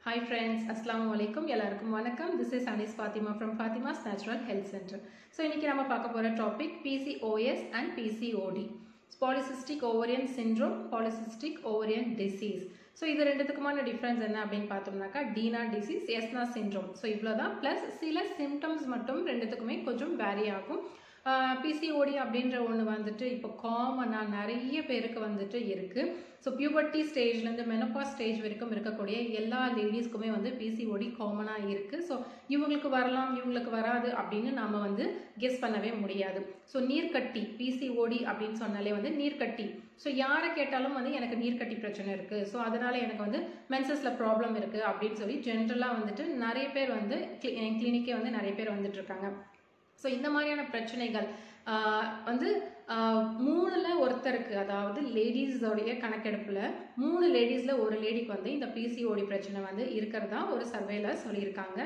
Hi friends அஸ்லாம் வலைக்கும் எல்லாருக்கும் வணக்கம் this is Anis Fathima from Fathima's natural health centre so இன்றைக்கி நம்ம பார்க்க போகிற topic PCOS and PCOD polycystic ovarian syndrome polycystic ovarian disease so இது ரெண்டுத்துக்குமான டிஃப்ரென்ஸ் என்ன அப்படின்னு பார்த்தோம்னாக்கா டீனா டிசீஸ் எஸ்னா சிண்ட்ரோம் ஸோ இவ்வளோ தான் ப்ளஸ் சில சிம்டம்ஸ் மட்டும் ரெண்டுத்துக்குமே கொஞ்சம் வேரி ஆகும் பிசிஓடி அப்படின்ற ஒன்று வந்துட்டு இப்போ காமனாக நிறைய பேருக்கு வந்துட்டு இருக்குது ஸோ பியூபர்ட்டி ஸ்டேஜ்லேருந்து மெனப்பா ஸ்டேஜ் வரைக்கும் இருக்கக்கூடிய எல்லா லேடிஸ்க்குமே வந்து பிசிஓடி காமனாக இருக்குது ஸோ இவங்களுக்கு வரலாம் இவங்களுக்கு வராது அப்படின்னு நாம் வந்து கெஸ் பண்ணவே முடியாது ஸோ நீர்க்கட்டி பிசிஓடி அப்படின்னு சொன்னாலே வந்து நீர்க்கட்டி ஸோ யாரை கேட்டாலும் வந்து எனக்கு நீர்க்கட்டி பிரச்சனை இருக்குது ஸோ அதனால் எனக்கு வந்து மென்சஸில் ப்ராப்ளம் இருக்குது அப்படின்னு சொல்லி ஜென்ரலாக வந்துட்டு நிறைய பேர் வந்து என் கிளினிக்கே வந்து நிறைய பேர் வந்துட்டு இருக்காங்க ஸோ இந்த மாதிரியான பிரச்சனைகள் வந்து மூணுல ஒருத்தருக்கு அதாவது லேடிஸோடைய கணக்கெடுப்பில் மூணு லேடிஸில் ஒரு லேடிக்கு வந்து இந்த பிசிஓடி பிரச்சனை வந்து இருக்கிறதா ஒரு சர்வேல சொல்லியிருக்காங்க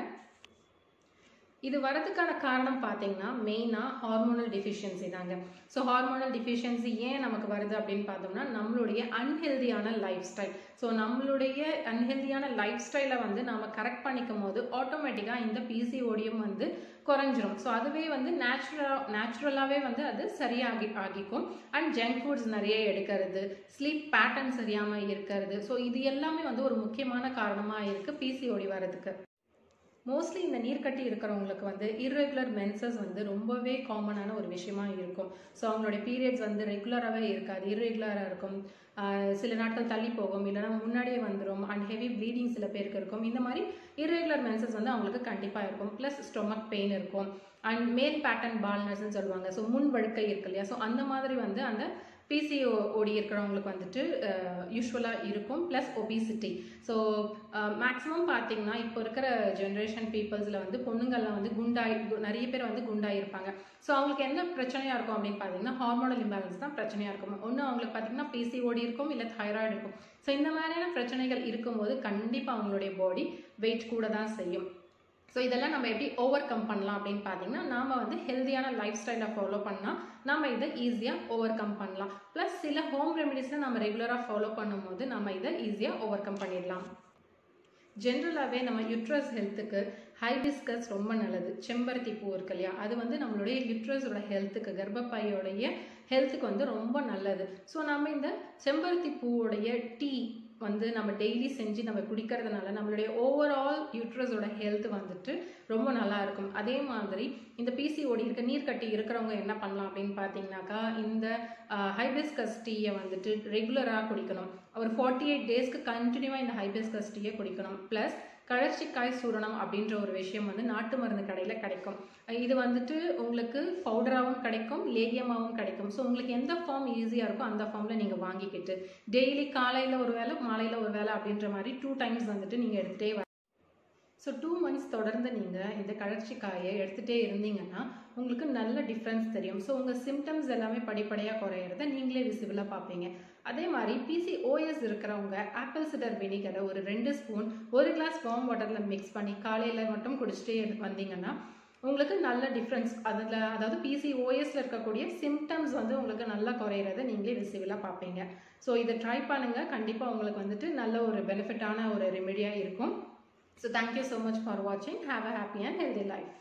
இது வரதுக்கான காரணம் பார்த்தீங்கன்னா மெயினாக ஹார்மோனல் டிஃபிஷியன்சி தாங்க ஸோ ஹார்மோனல் டிஃபிஷியன்சி ஏன் நமக்கு வருது அப்படின்னு பார்த்தோம்னா நம்மளுடைய அன்ஹெல்தியான லைஃப் ஸ்டைல் ஸோ நம்மளுடைய அன்ஹெல்தியான லைஃப் ஸ்டைலை வந்து நம்ம கரெக்ட் பண்ணிக்கும் போது ஆட்டோமேட்டிக்காக இந்த பிசிஓடியம் வந்து குறைஞ்சிரும் ஸோ அதுவே வந்து நேச்சுரலா நேச்சுரலாகவே வந்து அது சரியாகி ஆகிக்கும் அண்ட் ஜங்க் ஃபுட்ஸ் நிறைய எடுக்கிறது ஸ்லீப் பேட்டர்ன் சரியாமல் இருக்கிறது ஸோ இது எல்லாமே வந்து ஒரு முக்கியமான காரணமாக இருக்குது பிசிஓடி வரதுக்கு மோஸ்ட்லி இந்த நீர்க்கட்டி இருக்கிறவங்களுக்கு வந்து இர்ரெகுலர் மென்சஸ் வந்து ரொம்பவே காமனான ஒரு விஷயமா இருக்கும் ஸோ அவங்களுடைய பீரியட்ஸ் வந்து ரெகுலராகவே இருக்காது இர்ரெகுலராக இருக்கும் சில நாட்கள் தள்ளி போகும் இல்லைனா முன்னாடியே வந்துடும் அண்ட் ஹெவி ப்ளீடிங் சில பேருக்கு இருக்கும் இந்த மாதிரி இர்ரெகுலர் மென்சஸ் வந்து அவங்களுக்கு கண்டிப்பாக இருக்கும் ப்ளஸ் ஸ்டொமக் பெயின் இருக்கும் அண்ட் மேல் பேட்டர்ன் பால்னஸ்ன்னு சொல்லுவாங்க ஸோ முன் வழுக்கை இருக்கு இல்லையா ஸோ அந்த மாதிரி வந்து அந்த பிசிஓடி இருக்கிறவங்களுக்கு வந்துட்டு யூஸ்வலாக இருக்கும் ப்ளஸ் ஒபிசிட்டி ஸோ மேக்ஸிமம் பார்த்தீங்கன்னா இப்போ இருக்கிற ஜென்ரேஷன் பீப்புள்ஸில் வந்து பொண்ணுங்கள்லாம் வந்து குண்டாய் நிறைய பேர் வந்து குண்டாயிருப்பாங்க ஸோ அவங்களுக்கு என்ன பிரச்சனையாக இருக்கும் அப்படின்னு பார்த்தீங்கன்னா ஹார்மோனல் இம்பேலன்ஸ் தான் பிரச்சனையாக இருக்கும் ஒன்று அவங்களுக்கு பார்த்தீங்கன்னா பிசிஓடி இருக்கும் இல்லை தைராய்டு இருக்கும் ஸோ இந்த மாதிரியான பிரச்சனைகள் இருக்கும்போது கண்டிப்பாக அவங்களுடைய பாடி வெயிட் கூட தான் செய்யும் ஸோ இதெல்லாம் நம்ம எப்படி ஓவர் கம் பண்ணலாம் அப்படின்னு பார்த்தீங்கன்னா நாம் வந்து ஹெல்த்தியான லைஃப் ஸ்டைலை ஃபாலோ பண்ணால் நம்ம இதை ஈஸியாக ஓவர் கம் பண்ணலாம் ப்ளஸ் சில ஹோம் ரெமெடிஸில் நம்ம ரெகுலராக ஃபாலோ பண்ணும்போது நம்ம இதை ஈஸியாக ஓவர் கம் பண்ணிடலாம் ஜென்ரலாகவே நம்ம யுட்ரஸ் ஹெல்த்துக்கு ஹைபிஸ்கஸ் ரொம்ப நல்லது செம்பருத்தி பூ இருக்கு இல்லையா அது வந்து நம்மளுடைய யுட்ரஸோட ஹெல்த்துக்கு கர்ப்பப்பையோடைய ஹெல்த்துக்கு வந்து ரொம்ப நல்லது ஸோ நம்ம இந்த செம்பருத்தி பூவோடைய டீ வந்து நம்ம டெய்லி செஞ்சு நம்ம குடிக்கிறதுனால நம்மளுடைய ஓவரால் யூட்ரஸோட ஹெல்த் வந்துட்டு ரொம்ப நல்லா இருக்கும் அதே மாதிரி இந்த பிசிஓடி இருக்க நீர்க்கட்டி இருக்கிறவங்க என்ன பண்ணலாம் அப்படின்னு பார்த்தீங்கன்னாக்கா இந்த ஹைபிஸ்கஸ் டீயை வந்துட்டு ரெகுலராக குடிக்கணும் ஒரு ஃபார்ட்டி எயிட் டேஸ்க்கு கண்டினியூவாக இந்த ஹைபிஸ்கஸ் டீயை குடிக்கணும் ப்ளஸ் கழற்சிக்காய் சூரணம் அப்படின்ற ஒரு விஷயம் வந்து நாட்டு மருந்து கடையில் கிடைக்கும் இது வந்துட்டு உங்களுக்கு பவுடராகவும் கிடைக்கும் லேகியமாகவும் கிடைக்கும் ஸோ உங்களுக்கு எந்த ஃபார்ம் ஈஸியாக இருக்கோ அந்த ஃபார்மில் நீங்கள் வாங்கிக்கிட்டு டெய்லி காலையில் ஒரு வேலை மாலையில் ஒரு வேலை அப்படின்ற மாதிரி டூ டைம்ஸ் வந்துட்டு நீங்கள் எடுத்துகிட்டே வர ஸோ டூ மந்த்ஸ் தொடர்ந்து நீங்கள் இந்த கழற்சிக்காயை எடுத்துகிட்டே இருந்தீங்கன்னா உங்களுக்கு நல்ல டிஃப்ரென்ஸ் தெரியும் ஸோ உங்கள் சிம்டம்ஸ் எல்லாமே படிப்படியாக குறையிறத நீங்களே விசிபிளாக பார்ப்பீங்க அதே மாதிரி பிசிஓஎஸ் இருக்கிறவங்க ஆப்பிள் சிடர் வினிகரை ஒரு ரெண்டு ஸ்பூன் ஒரு கிளாஸ் வார்ம் வாட்டரில் மிக்ஸ் பண்ணி காலையில் மட்டும் குடிச்சிட்டே வந்தீங்கன்னா உங்களுக்கு நல்ல டிஃப்ரென்ஸ் அதில் அதாவது பிசிஓஎஸில் இருக்கக்கூடிய சிம்டம்ஸ் வந்து உங்களுக்கு நல்லா குறையிறத நீங்களே விசிபிளாக பார்ப்பீங்க ஸோ இதை ட்ரை பண்ணுங்கள் கண்டிப்பாக உங்களுக்கு வந்துட்டு நல்ல ஒரு பெனிஃபிட்டான ஒரு ரெமெடியாக இருக்கும் So thank you so much for watching. Have a happy and healthy life.